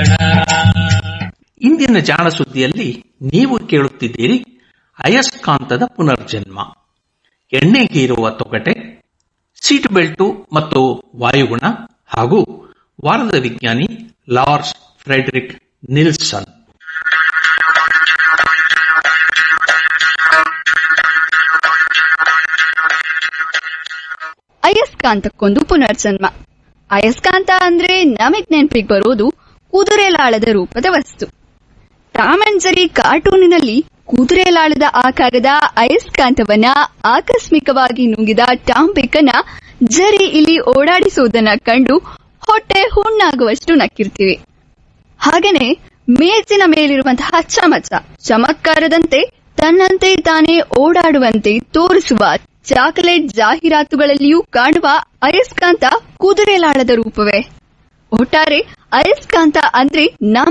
ಇಂದಿನ ಜಾಣ ಸುದ್ದಿಯಲ್ಲಿ ನೀವು ಕೇಳುತ್ತಿದ್ದೀರಿ ಅಯಸ್ಕಾಂತದ ಪುನರ್ಜನ್ಮ ಎಣ್ಣೆಗೀರುವ ತೊಗಟೆ ಸೀಟ್ ಬೆಲ್ಟು ಮತ್ತು ವಾಯುಗುಣ ಹಾಗೂ ವಾರದ ವಿಜ್ಞಾನಿ ಲಾರ್ಸ್ ಫ್ರೆಡರಿಕ್ ನಿಲ್ಸನ್ ಅಯಸ್ಕಾಂತಕ್ಕೊಂದು ಪುನರ್ಜನ್ಮ ಅಯಸ್ಕಾಂತ ಅಂದ್ರೆ ನಮಗ್ ನೆನ್ಪಿಗ್ ಬರೋದು ಕುದುರೆಲಾಳದ ರೂಪದ ವಸ್ತು ಟಾಮ್ ಅಂಡ್ ಜೆರಿ ಕಾರ್ಟೂನಿನಲ್ಲಿ ಕುದುರೆಲಾಳದ ಆಕಾರದ ಅಯಸ್ಕಾಂತವನ್ನ ಆಕಸ್ಮಿಕವಾಗಿ ನುಂಗಿದ ಟಾಮ್ ಬೆಕ್ಕನ್ನ ಜರಿ ಇಲ್ಲಿ ಓಡಾಡಿಸುವುದನ್ನ ಕಂಡು ಹೊಟ್ಟೆ ಹುಣ್ಣಾಗುವಷ್ಟು ನಕ್ಕಿರ್ತೀವಿ ಹಾಗೇನೆ ಮೇಜಿನ ಮೇಲಿರುವಂತಹ ಚಮಚ ಚಮತ್ಕಾರದಂತೆ ತನ್ನಂತೆ ತಾನೇ ಓಡಾಡುವಂತೆ ತೋರಿಸುವ ಚಾಕೊಲೇಟ್ ಜಾಹೀರಾತುಗಳಲ್ಲಿಯೂ ಕಾಣುವ ಅಯಸ್ಕಾಂತ ಕುದುರೆಲಾಳದ ರೂಪವೇ ಒಟ್ಟಾರೆ ಅಯಸ್ಕಾಂತ ಅಂದ್ರೆ ನಮ್ಮ